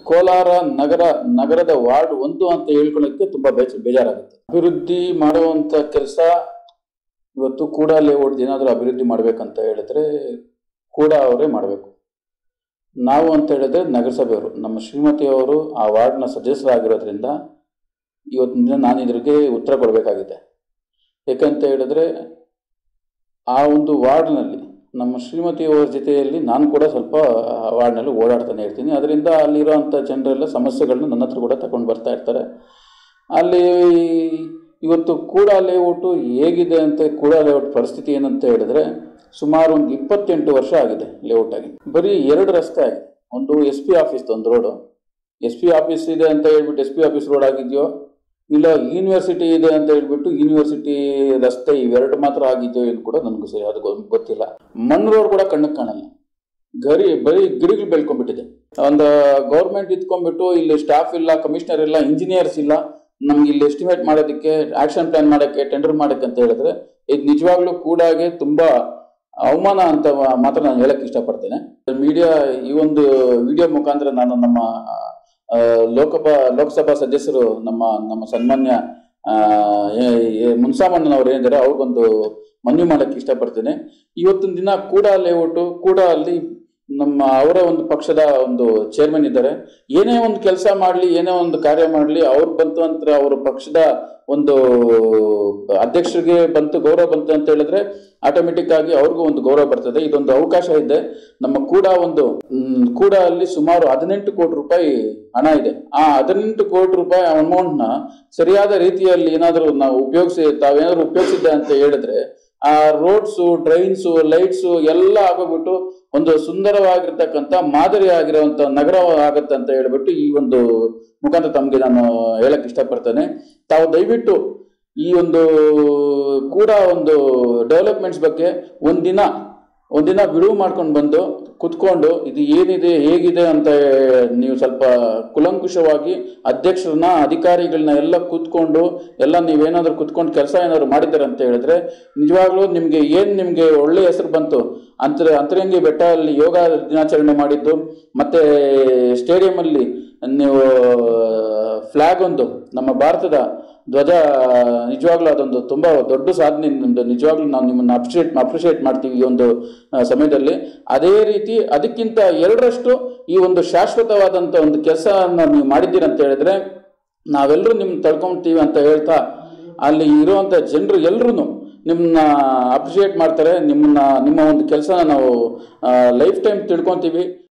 ಕೋಲಾರ ನಗರ ನಗರದ ವಾರ್ಡ್ ಒಂದು ಅಂತ ಹೇಳ್ಕೊಳ್ಳೋಕ್ಕೆ ತುಂಬಾ ಬೇಜ ಬೇಜಾರಾಗುತ್ತೆ ಅಭಿವೃದ್ಧಿ ಮಾಡುವಂತ ಕೆಲಸ ಇವತ್ತು ಕೂಡ ಲೇಔಟ್ ಏನಾದರೂ ಅಭಿವೃದ್ಧಿ ಮಾಡ್ಬೇಕಂತ ಹೇಳಿದ್ರೆ ಕೂಡ ಅವರೇ ಮಾಡಬೇಕು ನಾವು ಅಂತ ಹೇಳಿದ್ರೆ ನಗರಸಭೆಯವರು ನಮ್ಮ ಶ್ರೀಮತಿಯವರು ಆ ವಾರ್ಡ್ನ ಸದಸ್ಯರಾಗಿರೋದ್ರಿಂದ ಇವತ್ತಿನ ದಿನ ನಾನು ಇದ್ರಿಗೆ ಉತ್ತರ ಕೊಡಬೇಕಾಗಿದೆ ಯಾಕಂತ ಹೇಳಿದ್ರೆ ಆ ಒಂದು ವಾರ್ಡ್ನಲ್ಲಿ ನಮ್ಮ ಶ್ರೀಮತಿಯವರ ಜೊತೆಯಲ್ಲಿ ನಾನು ಕೂಡ ಸ್ವಲ್ಪ ಆ ವಾರ್ಡ್ನಲ್ಲಿ ಓಡಾಡ್ತಾನೆ ಇರ್ತೀನಿ ಅದರಿಂದ ಅಲ್ಲಿರೋಂಥ ಜನರೆಲ್ಲ ಸಮಸ್ಯೆಗಳನ್ನ ನನ್ನ ಹತ್ರ ಕೂಡ ತಗೊಂಡು ಬರ್ತಾ ಇರ್ತಾರೆ ಅಲ್ಲಿ ಇವತ್ತು ಕೂಡ ಲೇಔಟು ಹೇಗಿದೆ ಅಂತ ಕೂಡ ಲೇಔಟ್ ಪರಿಸ್ಥಿತಿ ಏನಂತ ಹೇಳಿದ್ರೆ ಸುಮಾರು ಒಂದು ಇಪ್ಪತ್ತೆಂಟು ವರ್ಷ ಆಗಿದೆ ಲೇಔಟ್ ಆಗಿ ಬರೀ ಎರಡು ರಸ್ತೆ ಆಗಿದೆ ಒಂದು ಎಸ್ ಪಿ ಆಫೀಸ್ ಒಂದು ರೋಡು ಎಸ್ ಪಿ ಆಫೀಸ್ ಇದೆ ಅಂತ ಹೇಳ್ಬಿಟ್ಟು ಎಸ್ ಪಿ ಆಫೀಸ್ ರೋಡ್ ಆಗಿದೆಯೋ ಇಲ್ಲ ಯೂನಿವರ್ಸಿಟಿ ಇದೆ ಅಂತ ಹೇಳ್ಬಿಟ್ಟು ಯೂನಿವರ್ಸಿಟಿ ರಸ್ತೆ ಇವೆರಡು ಮಾತ್ರ ಆಗಿದೆಯೋ ಏನು ಕೂಡ ನನಗೂ ಸರಿ ಅದು ಗೊ- ಗೊತ್ತಿಲ್ಲ ಮಣ್ಣು ರೋಡ್ ಕೂಡ ಕಣ್ಣಕ್ಕೆ ಕಾಣಲ್ಲ ಗರಿ ಬರೀ ಗಿಡಗಳು ಬೆಳ್ಕೊಂಡ್ಬಿಟ್ಟಿದೆ ಒಂದು ಗೌರ್ಮೆಂಟ್ ಇದ್ಕೊಂಡ್ಬಿಟ್ಟು ಇಲ್ಲಿ ಸ್ಟಾಫ್ ಇಲ್ಲ ಕಮಿಷನರ್ ಇಲ್ಲ ಇಂಜಿನಿಯರ್ಸ್ ಇಲ್ಲ ನಮ್ಗೆ ಇಲ್ಲಿ ಎಸ್ಟಿಮೇಟ್ ಮಾಡೋದಕ್ಕೆ ಆಕ್ಷನ್ ಪ್ಲಾನ್ ಮಾಡೋಕ್ಕೆ ಟೆಂಡರ್ ಮಾಡೋಕ್ಕೆ ಅಂತ ಹೇಳಿದ್ರೆ ಇದು ನಿಜವಾಗ್ಲೂ ಕೂಡಾಗೆ ತುಂಬಾ ಅವಮಾನ ಅಂತ ಮಾತ್ರ ನಾನು ಹೇಳಕ್ ಇಷ್ಟಪಡ್ತೇನೆ ಮೀಡಿಯಾ ಈ ಒಂದು ವಿಡಿಯೋ ಮುಖಾಂತರ ನಾನು ನಮ್ಮ ಆ, ಲೋಕಸಭಾ ಲೋಕಸಭಾ ಸದಸ್ಯರು ನಮ್ಮ ನಮ್ಮ ಸನ್ಮಾನ್ಯ ಆ, ಏ- ಏ- ಮುನ್ಸಾಮಣ್ಣನವ್ರು ಏನಿದ್ದಾರೆ ಅವ್ರಿಗೊಂದು ಮನವಿ ಮಾಡಕ್ಕೆ ಇಷ್ಟಪಡ್ತೇನೆ ಇವತ್ತಿನ ದಿನ ಕೂಡ ಲೇಔಟು ಕೂಡ ಅಲ್ಲಿ ನಮ್ಮ ಅವರ ಒಂದು ಪಕ್ಷದ ಒಂದು ಚೇರ್ಮನ್ ಇದ್ದಾರೆ ಏನೇ ಒಂದು ಕೆಲಸ ಮಾಡಲಿ ಏನೇ ಒಂದು ಕಾರ್ಯ ಮಾಡಲಿ ಅವ್ರು ಬಂತು ಅಂತ ಅವ್ರ ಪಕ್ಷದ ಒಂದು ಅಧ್ಯಕ್ಷರಿಗೆ ಬಂತು ಗೌರವ ಬಂತು ಅಂತ ಹೇಳಿದ್ರೆ ಆಟೋಮೆಟಿಕ್ ಆಗಿ ಅವ್ರಿಗೂ ಒಂದು ಗೌರವ ಬರ್ತದೆ ಇದೊಂದು ಅವಕಾಶ ಇದೆ ನಮ್ಮ ಕೂಡ ಒಂದು ಮ್, ಕೂಡ ಅಲ್ಲಿ ಸುಮಾರು ಹದಿನೆಂಟು ಕೋಟಿ ರೂಪಾಯಿ ಹಣ ಇದೆ ಆ ಹದಿನೆಂಟು ಕೋಟಿ ರೂಪಾಯಿ ಅಮೌಂಟ್ ನ ಸರಿಯಾದ ರೀತಿಯಲ್ಲಿ ಏನಾದರೂ ನಾವು ಉಪಯೋಗಿಸಿ ತಾವೇನಾದ್ರು ಉಪಯೋಗಿಸಿದ್ದೆ ಅಂತ ಹೇಳಿದ್ರೆ ಆ ರೋಡ್ಸು ಡ್ರೈನ್ಸು ಲೈಟ್ಸು ಎಲ್ಲ ಆಗೋಗ್ಬಿಟ್ಟು ಒಂದು ಸುಂದರವಾಗಿರ್ತಕ್ಕಂಥ ಮಾದರಿ ಆಗಿರುವಂತ ನಗರ ಆಗತ್ತೆ ಅಂತ ಹೇಳ್ಬಿಟ್ಟು ಈ ಒಂದು ಮುಖಾಂತರ ತಮಗೆ ನಾನು ಹೇಳಕ್ ಇಷ್ಟಪಡ್ತೇನೆ ತಾವು ದಯವಿಟ್ಟು ಈ ಒಂದು ಕೂಡ ಒಂದು ಡೆವಲಪ್ಮೆಂಟ್ಸ್ ಬಗ್ಗೆ ಒಂದಿನ ಒಂದಿನ ಬಿಡುವು ಮಾಡ್ಕೊಂಡು ಬಂದು ಕುತ್ಕೊಂಡು ಇದು ಏನಿದೆ ಹೇಗಿದೆ ಅಂತ ನೀವು ಸ್ವಲ್ಪ ಕುಲಂಕುಷವಾಗಿ ಅಧ್ಯಕ್ಷರನ್ನ ಅಧಿಕಾರಿಗಳನ್ನ ಎಲ್ಲ ಕೂತ್ಕೊಂಡು ಎಲ್ಲ ನೀವೇನಾದ್ರೂ ಕುತ್ಕೊಂಡು ಕೆಲಸ ಏನಾದ್ರು ಮಾಡಿದ್ದಾರೆ ಅಂತ ಹೇಳಿದ್ರೆ ನಿಜವಾಗ್ಲೂ ನಿಮಗೆ ಏನು ನಿಮಗೆ ಒಳ್ಳೆ ಹೆಸರು ಬಂತು ಅಂತರ ಅಂತರಂಗಿ ಬೆಟ್ಟ ಅಲ್ಲಿ ಯೋಗ ದಿನಾಚರಣೆ ಮಾಡಿದ್ದು ಮತ್ತೆ ಸ್ಟೇಡಿಯಂ ಅಲ್ಲಿ ನೀವು ಫ್ಲಾಗ್ ಒಂದು ನಮ್ಮ ಭಾರತದ ಧ್ವಜ ನಿಜವಾಗ್ಲೂ ಅದೊಂದು ತುಂಬಾ ದೊಡ್ಡ ಸಾಧನೆ ನಿಮ್ದು ನಿಜವಾಗ್ಲೂ ನಾವು ನಿಮ್ಮನ್ನ ಅಪ್ರಿಷಿಯೇಟ್ ಅಪ್ರಿಷಿಯೇಟ್ ಮಾಡ್ತೀವಿ ಈ ಒಂದು ಆ, ಸಮಯದಲ್ಲಿ ಅದೇ ರೀತಿ ಅದಕ್ಕಿಂತ ಎರಡರಷ್ಟು ಈ ಒಂದು ಶಾಶ್ವತವಾದಂತ ಒಂದು ಕೆಲಸನ ನೀವು ಮಾಡಿದ್ದೀರಿ ಅಂತ ಹೇಳಿದ್ರೆ ನಾವೆಲ್ಲರೂ ನಿಮ್ ತಡ್ಕೊಂತೀವಿ ಅಂತ ಹೇಳ್ತಾ ಅಲ್ಲಿ ಇರುವಂತ ಜನರು ಎಲ್ರು ನಿಮ್ಮನ್ನ ಅಪ್ರಿಷಿಯೇಟ್ ಮಾಡ್ತಾರೆ ನಿಮ್ಮನ್ನ ನಿಮ್ಮ ಒಂದು ಕೆಲಸನ ನಾವು ಲೈಫ್ ಟೈಮ್ ತಿಳ್ಕೊಂತೀವಿ